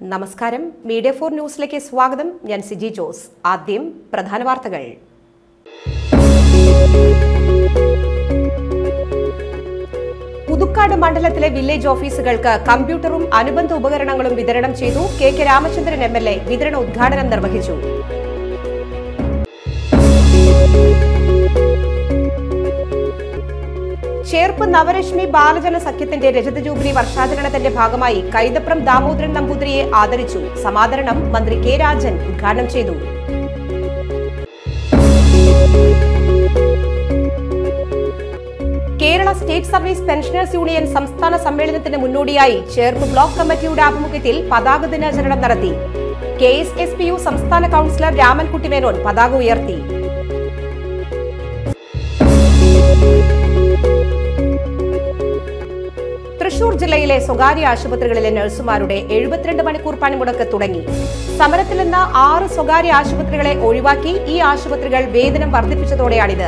നമസ്കാരം media for ന്യൂസിലേക്ക് സ്വാഗതം ഞാൻ സിജി ജോസ് ആദ്യം പ്രധാന വാർത്തകൾ പുതുക്കാട് മണ്ഡലത്തിലെ വില്ലേജ് ഓഫീസുകൾക്ക് കമ്പ്യൂട്ടറും അനുബന്ധ ഉപകരണങ്ങളും വിതരണം ചെയ്തു K K Ramachandran M L A വിതരണ ഉദ്ഘാടനം നിർവഹിച്ചു ചേർപ്പ് നവരശ്മി ബാലജന സഖ്യത്തിന്റെ രജത ജൂബിലി വർഷാചരണത്തിന്റെ ഭാഗമായി കൈതപ്രം ദാമോദരൻ നമ്പൂതിരിയെ ആദരിച്ചു സമാദരണം മന്ത്രി കെ രാജൻ ഉദ്ഘാടനം ചെയ്തു Kerala state service pensioners union സംസ്ഥാന സമ്മേളനത്തിന് മുന്നോടിയായി ചേർപ്പ് ബ്ലോക്ക് കമ്മിറ്റിയുടെ ആഭിമുഖ്യത്തിൽ പതാക ദിനാചരണം നടത്തി K S S P U സംസ്ഥാന കൌൺസിലർ രാമൻകുട്ടി മേനോൻ പതാക ഉയർത്തി തൃശൂർ ജില്ലയിലെ സ്വകാര്യ ആശുപത്രികളിലെ നഴ്സുമാരുടെ എഴുപത്തിരണ്ട് മണിക്കൂർ പണിമുടക്ക് തുടങ്ങി സമരത്തിൽ നിന്ന് ആറ് സ്വകാര്യ ആശുപത്രികളെ ഒഴിവാക്കി ഈ ആശുപത്രികൾ വേതനം വർദ്ധിപ്പിച്ചതോടെയാണിത്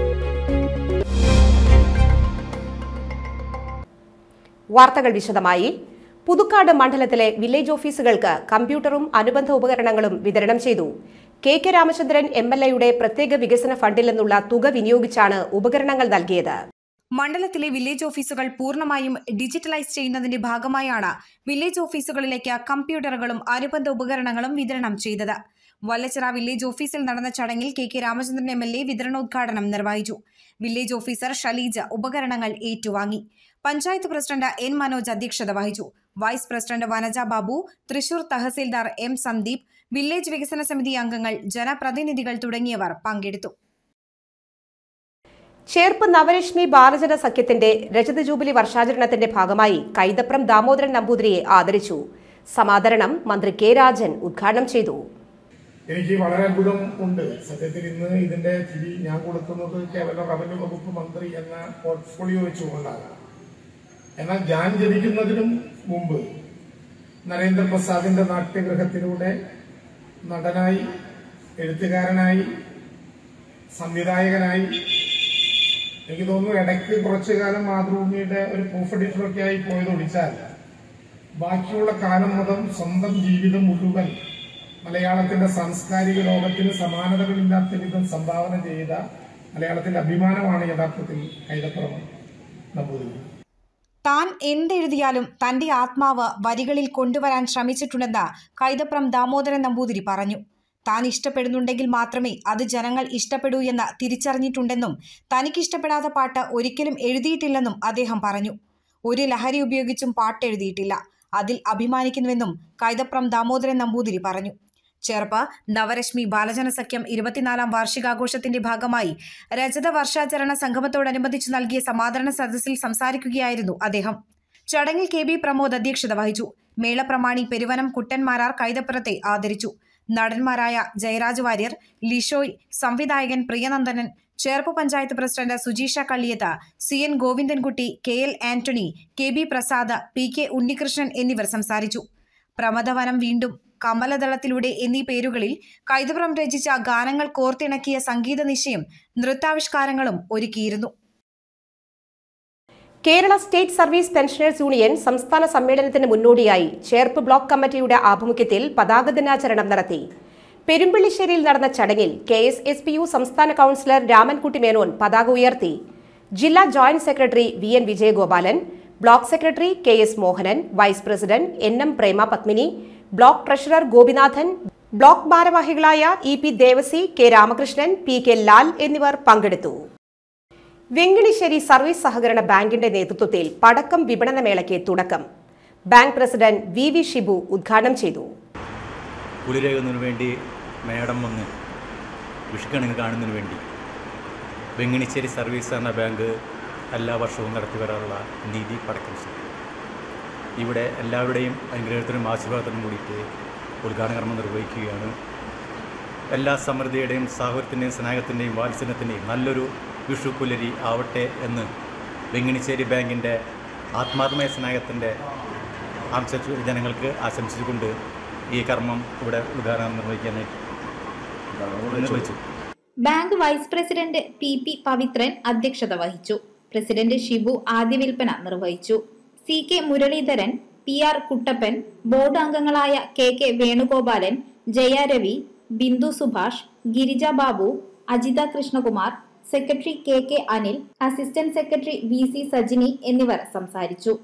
വാർത്തകൾ വിശദമായി പുതുക്കാട് മണ്ഡലത്തിലെ വില്ലേജ് ഓഫീസുകൾക്ക് കമ്പ്യൂട്ടറും അനുബന്ധ ഉപകരണങ്ങളും വിതരണം ചെയ്തു K K Ramachandran M L എയുടെ പ്രത്യേക വികസന ഫണ്ടിൽ നിന്നുള്ള തുക വിനിയോഗിച്ചാണ് ഉപകരണങ്ങൾ നൽകിയത് മണ്ഡലത്തിലെ വില്ലേജ് ഓഫീസുകൾ പൂർണ്ണമായും ഡിജിറ്റലൈസ് ചെയ്യുന്നതിന്റെ ഭാഗമായാണ് വില്ലേജ് ഓഫീസുകളിലേക്ക് കമ്പ്യൂട്ടറുകളും അനുബന്ധ ഉപകരണങ്ങളും വിതരണം ചെയ്തത് വല്ലച്ചിറ വില്ലേജ് ഓഫീസിൽ നടന്ന ചടങ്ങിൽ K K Ramachandran M L A വിതരണോദ്ഘാടനം നിർവഹിച്ചു വില്ലേജ് ഓഫീസർ ഷലീജ ഉപകരണങ്ങൾ ഏറ്റുവാങ്ങി പഞ്ചായത്ത് പ്രസിഡന്റ് എൻ മനോജ് അധ്യക്ഷത വഹിച്ചു vice president Vanaja Babu Thrissur tahsildar M Sandeep village വികസന സമിതി അംഗങ്ങൾ ജനപ്രതിനിധികൾ തുടങ്ങിയവർ പങ്കെടുത്തു ചേർപ്പ് നവരശ്മി ബാലജന സഖ്യത്തിന്റെ രജത ജൂബിലി വർഷാചരണത്തിന്റെ ഭാഗമായി കൈതപ്രം ദാമോദരൻ നമ്പൂതിരിയെ ആദരിച്ചു സമാദരണം മന്ത്രി കെ രാജൻ ഉദ്ഘാടനം ചെയ്തു എനിക്ക് വളരെ അത്ഭുതം ഉണ്ട് സത്യത്തിൽ ഇന്ന് ഇതിന്റെ ചിരി ഞാൻ കൊടുക്കുന്നത് കേവലം റവന്യൂ വകുപ്പ് മന്ത്രി എന്ന പോർട്ട്ഫോളിയോ വെച്ചുകൊണ്ടാണ് എന്നാൽ ഞാൻ ജനിക്കുന്നതിനും മുമ്പ് നരേന്ദ്രപ്രസാദിന്റെ നാട്യഗ്രഹത്തിലൂടെ നടനായി എഴുത്തുകാരനായി സംവിധായകനായി എനിക്ക് തോന്നുന്നു ഇടയ്ക്ക് കുറച്ചു കാലം മാതൃഭൂമിയുടെ ഒരു പ്രൂഫ് എഡിറ്ററൊക്കെ ആയി പോയത് ഒഴിച്ചാൽ ബാക്കിയുള്ള കാലം മുതൽ സ്വന്തം ജീവിതം മുഴുവൻ മലയാളത്തിന്റെ സാംസ്കാരിക ലോകത്തിന് സമാനതകളില്ലാത്ത വിധം സംഭാവന ചെയ്ത മലയാളത്തിന്റെ അഭിമാനമാണ് യഥാർത്ഥത്തിൽ കൈതപ്പുറം നമ്പൂതിരി താൻ എന്തെഴുതിയാലും തന്റെ ആത്മാവ് വരികളിൽ കൊണ്ടുവരാൻ ശ്രമിച്ചിട്ടുണ്ടെന്ന് കൈതപ്രം ദാമോദരൻ നമ്പൂതിരി പറഞ്ഞു താൻ ഇഷ്ടപ്പെടുന്നുണ്ടെങ്കിൽ മാത്രമേ അത് ജനങ്ങൾ ഇഷ്ടപ്പെടൂ എന്ന് തിരിച്ചറിഞ്ഞിട്ടുണ്ടെന്നും തനിക്കിഷ്ടപ്പെടാത്ത പാട്ട് ഒരിക്കലും എഴുതിയിട്ടില്ലെന്നും അദ്ദേഹം പറഞ്ഞു ഒരു ലഹരി ഉപയോഗിച്ചും പാട്ട് എഴുതിയിട്ടില്ല അതിൽ അഭിമാനിക്കുന്നുവെന്നും കൈതപ്രം ദാമോദരൻ നമ്പൂതിരി പറഞ്ഞു ചെറുപ്പ നവരശ്മി ബാലജന സഖ്യം ഇരുപത്തിനാലാം വാർഷികാഘോഷത്തിന്റെ ഭാഗമായി രജത വർഷാചരണ സംഗമത്തോടനുബന്ധിച്ച് നൽകിയ സമാദരണ സദസ്സിൽ സംസാരിക്കുകയായിരുന്നു അദ്ദേഹം ചടങ്ങിൽ കെ ബി പ്രമോദ് അധ്യക്ഷത വഹിച്ചു മേളപ്രമാണി പെരുവനം കുട്ടൻമാരാർ കൈതപ്പുറത്തെ ആദരിച്ചു നടന്മാരായ ജയരാജ് വാര്യർ ലിഷോയ് സംവിധായകൻ Priyanandanan Cherpu panchayat president Sujeesha Kalliyath C N Govindankutty K L Antony K B Prasad P K Unnikrishnan എന്നിവർ സംസാരിച്ചു പ്രമദവനം വീണ്ടും കമലദളത്തിലൂടെ എന്നീ പേരുകളിൽ കൈതപുറം രചിച്ച ഗാനങ്ങൾ കോർത്തിണക്കിയ സംഗീത നിശയും നൃത്താവിഷ്കാരങ്ങളും ഒരുക്കിയിരുന്നു Kerala state service pensioners union സംസ്ഥാന സമ്മേളനത്തിന് മുന്നോടിയായി ചേർപ്പ് ബ്ലോക്ക് കമ്മിറ്റിയുടെ ആഭിമുഖ്യത്തിൽ പതാക ദിനാചരണം നടത്തി പെരുമ്പള്ളിശ്ശേരിയിൽ നടന്ന ചടങ്ങിൽ K S S P U സംസ്ഥാന കൌൺസിലർ രാമൻകുട്ടി മേനോൻ പതാക ഉയർത്തി ജില്ലാ joint secretary V N Vijayagopalan block secretary K S Mohanan vice president N M Prema Padmini block treasurer Gopinathan block ഭാരവാഹികളായ E P Devasi K Ramakrishnan P K Lal എന്നിവർ പങ്കെടുത്തു വെങ്കിണിശ്ശേരി സർവീസ് സഹകരണ ബാങ്കിന്റെ നേതൃത്വത്തിൽ പടക്കം വിപണന മേളയ്ക്ക് തുടക്കം bank president V V Shibu ഉദ്ഘാടനം ചെയ്തു കുളിരേകുന്നതിന് വേണ്ടി മേടം വന്ന് വിഷുക്കണിങ് കാണുന്നതിന് വേണ്ടി വെങ്ങിണിശ്ശേരി സർവീസ് എന്ന ബാങ്ക് എല്ലാ വർഷവും നടത്തി വരാറുള്ള നീതി പടക്കം ഉത്സവം. ഇവിടെ എല്ലാവരുടെയും അനുഗ്രഹത്തിനും ആശീർവാദത്തിനും കൂടിയിട്ട് ഉദ്ഘാടന കർമ്മം നിർവഹിക്കുകയാണ് എല്ലാ സമൃദ്ധിയുടെയും സാഹോദര്യത്തിൻ്റെയും സ്നേഹത്തിൻ്റെയും വാത്സല്യത്തിൻ്റെയും നല്ലൊരു വിഷു പുലരി ആവട്ടെ എന്ന് വെങ്ങിണിശ്ശേരി ബാങ്കിൻ്റെ ആത്മാർത്ഥമായ സ്നേഹത്തിൻ്റെ ആംശ ജനങ്ങൾക്ക് ആശംസിച്ചുകൊണ്ട് ഈ കർമ്മം ഇവിടെ ഉദ്ഘാടനം നിർവഹിക്കാനായിട്ട് നിർവഹിച്ചു bank vice president P P Pavithran അധ്യക്ഷത വഹിച്ചു പ്രസിഡന്റ് ഷിബു ആദ്യ വിൽപ്പന നിർവഹിച്ചു C K Muraleedharan P R Kuttappan board അംഗങ്ങളായ K K Venugopalan Jaya Ravi Bindu Subhash Girija Babu Ajitha Krishnakumar secretary K K Anil assistant secretary V C Sajini എന്നിവർ സംസാരിച്ചു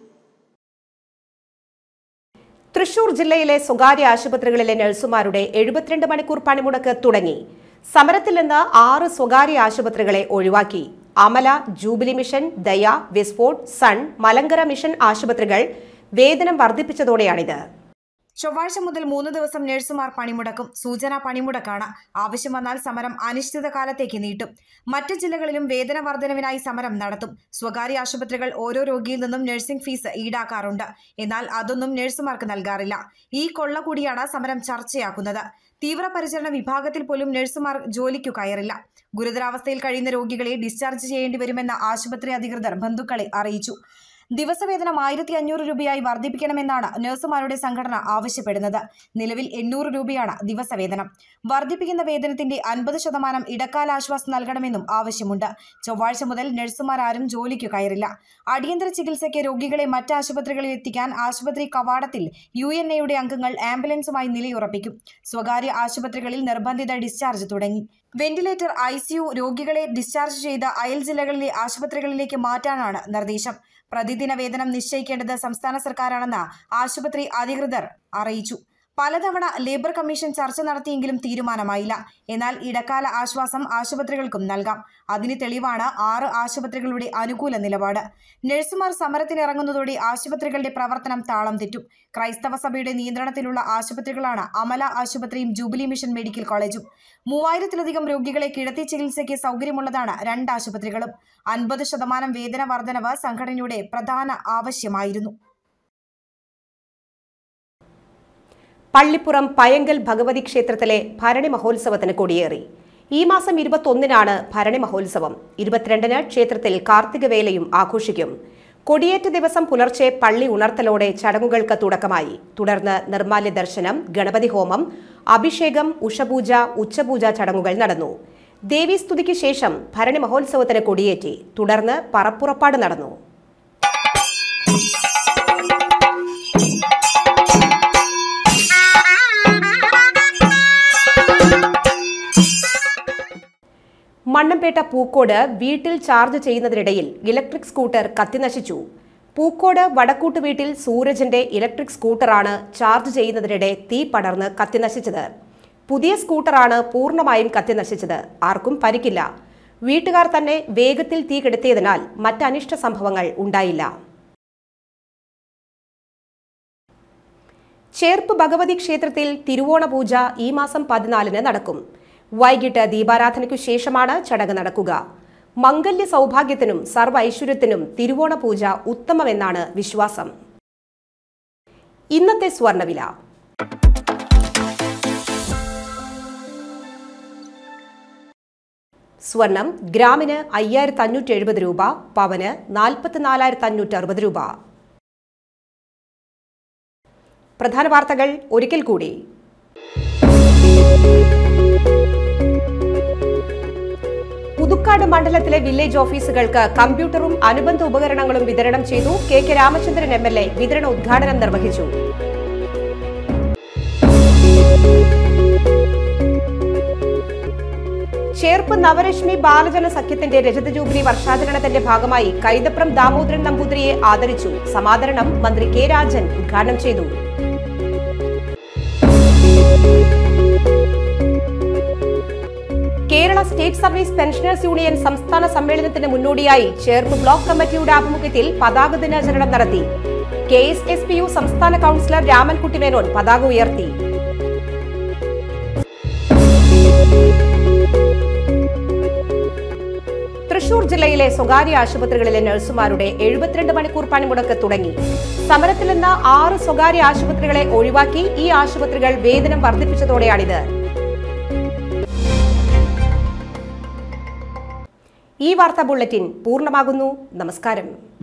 തൃശൂർ ജില്ലയിലെ സ്വകാര്യ ആശുപത്രികളിലെ നഴ്സുമാരുടെ എഴുപത്തിരണ്ട് മണിക്കൂർ പണിമുടക്ക് തുടങ്ങി സമരത്തിൽ നിന്ന് ആറ് സ്വകാര്യ ആശുപത്രികളെ ഒഴിവാക്കി അമല ജൂബിലി മിഷൻ ദയ വിസ്ഫോട്ട് സൺ മലങ്കര മിഷൻ ആശുപത്രികൾ വേതനം വർദ്ധിപ്പിച്ചതോടെയാണിത് ചൊവ്വാഴ്ച മുതൽ മൂന്ന് ദിവസം നഴ്സുമാർ പണിമുടക്കും സൂചനാ പണിമുടക്കാണ് ആവശ്യം വന്നാൽ സമരം അനിശ്ചിതകാലത്തേക്ക് നീട്ടും മറ്റ് ജില്ലകളിലും വേതന വർധനവിനായി സമരം നടത്തും സ്വകാര്യ ആശുപത്രികൾ ഓരോ രോഗിയിൽ നിന്നും നഴ്സിംഗ് ഫീസ് ഈടാക്കാറുണ്ട് എന്നാൽ അതൊന്നും നഴ്സുമാർക്ക് നൽകാറില്ല ഈ കൊള്ള കൂടിയാണ് സമരം ചർച്ചയാക്കുന്നത് തീവ്രപരിചരണ വിഭാഗത്തിൽ പോലും നഴ്സുമാർ ജോലിക്കു കയറില്ല ഗുരുതരാവസ്ഥയിൽ കഴിയുന്ന രോഗികളെ ഡിസ്ചാർജ് ചെയ്യേണ്ടി വരുമെന്ന് ആശുപത്രി അധികൃതർ ബന്ധുക്കളെ അറിയിച്ചു ദിവസവേതനം ആയിരത്തി അഞ്ഞൂറ് രൂപയായി വർദ്ധിപ്പിക്കണമെന്നാണ് നഴ്സുമാരുടെ സംഘടന ആവശ്യപ്പെടുന്നത് നിലവിൽ എണ്ണൂറ് രൂപയാണ് ദിവസവേതനം വർദ്ധിപ്പിക്കുന്ന വേതനത്തിന്റെ അൻപത് ശതമാനം ഇടക്കാല ആശ്വാസം നൽകണമെന്നും ആവശ്യമുണ്ട് ചൊവ്വാഴ്ച മുതൽ നഴ്സുമാരാരും ജോലിക്കു കയറില്ല അടിയന്തര ചികിത്സയ്ക്ക് രോഗികളെ മറ്റ് ആശുപത്രികളിൽ എത്തിക്കാൻ ആശുപത്രി കവാടത്തിൽ യു എൻ എയുടെ അംഗങ്ങൾ ആംബുലൻസുമായി നിലയുറപ്പിക്കും സ്വകാര്യ ആശുപത്രികളിൽ നിർബന്ധിത ഡിസ്ചാർജ് തുടങ്ങി വെന്റിലേറ്റർ ഐ രോഗികളെ ഡിസ്ചാർജ് ചെയ്ത് അയൽ ജില്ലകളിലെ ആശുപത്രികളിലേക്ക് മാറ്റാനാണ് നിർദ്ദേശം പ്രതിദിന വേതനം നിശ്ചയിക്കേണ്ടത് സംസ്ഥാന സർക്കാരാണെന്ന് ആശുപത്രി അധികൃതർ അറിയിച്ചു പലതവണ ലേബർ കമ്മീഷൻ ചർച്ച നടത്തിയെങ്കിലും തീരുമാനമായില്ല എന്നാൽ ഇടക്കാല ആശ്വാസം ആശുപത്രികൾക്കും നൽകാം അതിന് തെളിവാണ് ആറ് ആശുപത്രികളുടെ അനുകൂല നിലപാട് നഴ്സുമാർ സമരത്തിനിറങ്ങുന്നതോടെ ആശുപത്രികളുടെ പ്രവർത്തനം താളം തെറ്റും ക്രൈസ്തവ സഭയുടെ നിയന്ത്രണത്തിലുള്ള ആശുപത്രികളാണ് അമല ആശുപത്രിയും ജൂബിലി മിഷൻ മെഡിക്കൽ കോളേജും മൂവായിരത്തിലധികം രോഗികളെ കിടത്തി ചികിത്സയ്ക്ക് സൗകര്യമുള്ളതാണ് രണ്ട് ആശുപത്രികളും അൻപത് ശതമാനം വേതന വർധനവ് സംഘടനയുടെ പ്രധാന ആവശ്യമായിരുന്നു പള്ളിപ്പുറം പയങ്കൽ ഭഗവതി ക്ഷേത്രത്തിലെ ഭരണി മഹോത്സവത്തിന് കൊടിയേറി ഈ മാസം ഇരുപത്തൊന്നിനാണ് ഭരണി മഹോത്സവം ഇരുപത്തിരണ്ടിന് ക്ഷേത്രത്തിൽ കാർത്തികവേലയും ആഘോഷിക്കും കൊടിയേറ്റ ദിവസം പുലർച്ചെ പള്ളി ഉണർത്തലോടെ ചടങ്ങുകൾക്ക് തുടക്കമായി തുടർന്ന് നിർമാല്യ ദർശനം ഗണപതി ഹോമം അഭിഷേകം ഉഷപൂജ ഉച്ചപൂജ ചടങ്ങുകൾ നടന്നു ദേവീസ്തുതിക്ക് ശേഷം ഭരണി മഹോത്സവത്തിന് കൊടിയേറ്റി തുടർന്ന് പറപ്പുറപ്പാട് നടന്നു മണ്ണമ്പേട്ട പൂക്കോട് വീട്ടിൽ ചാർജ് ചെയ്യുന്നതിനിടയിൽ ഇലക്ട്രിക് സ്കൂട്ടർ കത്തിനശിച്ചു പൂക്കോട് വടക്കൂട്ട് വീട്ടിൽ സൂരജിന്റെ ഇലക്ട്രിക് സ്കൂട്ടറാണ് ചാർജ് ചെയ്യുന്നതിനിടെ തീ പടർന്ന് കത്തിനശിച്ചത് പുതിയ സ്കൂട്ടറാണ് പൂർണ്ണമായും കത്തിനശിച്ചത് ആർക്കും പരിക്കില്ല വീട്ടുകാർ തന്നെ വേഗത്തിൽ തീ കെടുത്തിയതിനാൽ മറ്റ് അനിഷ്ട സംഭവങ്ങൾ ഉണ്ടായില്ല ചേർപ്പ് ഭഗവതി ക്ഷേത്രത്തിൽ തിരുവോണ പൂജ ഈ മാസം പതിനാലിന് നടക്കും വൈകിട്ട് ദീപാരാധനയ്ക്കു ശേഷമാണ് ചടങ്ങ് നടക്കുക മംഗല്യ സൗഭാഗ്യത്തിനും സർവ്വ ഐശ്വര്യത്തിനും തിരുവോണ പൂജ ഉത്തമമെന്നാണ് വിശ്വാസം ഇന്നത്തെ സ്വർണവില സ്വർണം ഗ്രാമിന് അയ്യായിരത്തി അഞ്ഞൂറ്റി എഴുപത് രൂപ പവന് നാൽപ്പത്തിനാലായിരത്തി അഞ്ഞൂറ്റി അറുപത് രൂപ പ്രധാന വാർത്തകൾ ഒരിക്കൽ കൂടി പുതുക്കാട് മണ്ഡലത്തിലെ വില്ലേജ് ഓഫീസുകൾക്ക് കമ്പ്യൂട്ടറും അനുബന്ധ ഉപകരണങ്ങളും വിതരണം ചെയ്തു K K Ramachandran M L A വിതരണ ഉദ്ഘാടനം നിർവഹിച്ചു ചേർപ്പ് നവരശ്മി ബാലജന സഖ്യത്തിന്റെ രജത ജൂബിലി വർഷാചരണത്തിന്റെ ഭാഗമായി കൈതപ്രം ദാമോദരൻ നമ്പൂതിരിയെ ആദരിച്ചു സമാദരണം മന്ത്രി കെ രാജൻ ഉദ്ഘാടനം ചെയ്തു Kerala state service pensioners union സംസ്ഥാന സമ്മേളനത്തിന് മുന്നോടിയായി ചേർപ്പ് ബ്ലോക്ക് കമ്മിറ്റിയുടെ ആഭിമുഖ്യത്തിൽ പതാക ദിനാചരണം നടത്തി K S S P U സംസ്ഥാന കൌൺസിലർ രാമൻകുട്ടി മേനോൻ പതാക ഉയർത്തി തൃശൂർ ജില്ലയിലെ സ്വകാര്യ ആശുപത്രികളിലെ നഴ്സുമാരുടെ എഴുപത്തിരണ്ട് മണിക്കൂർ പണിമുടക്ക് തുടങ്ങി സമരത്തിൽ നിന്ന് ആറ് സ്വകാര്യ ആശുപത്രികളെ ഒഴിവാക്കി ഈ ആശുപത്രികൾ വേതനം വർദ്ധിപ്പിച്ചതോടെയാണിത് ഈ വാർത്താ ബുള്ളറ്റിൻ പൂർണ്ണമാകുന്നു നമസ്കാരം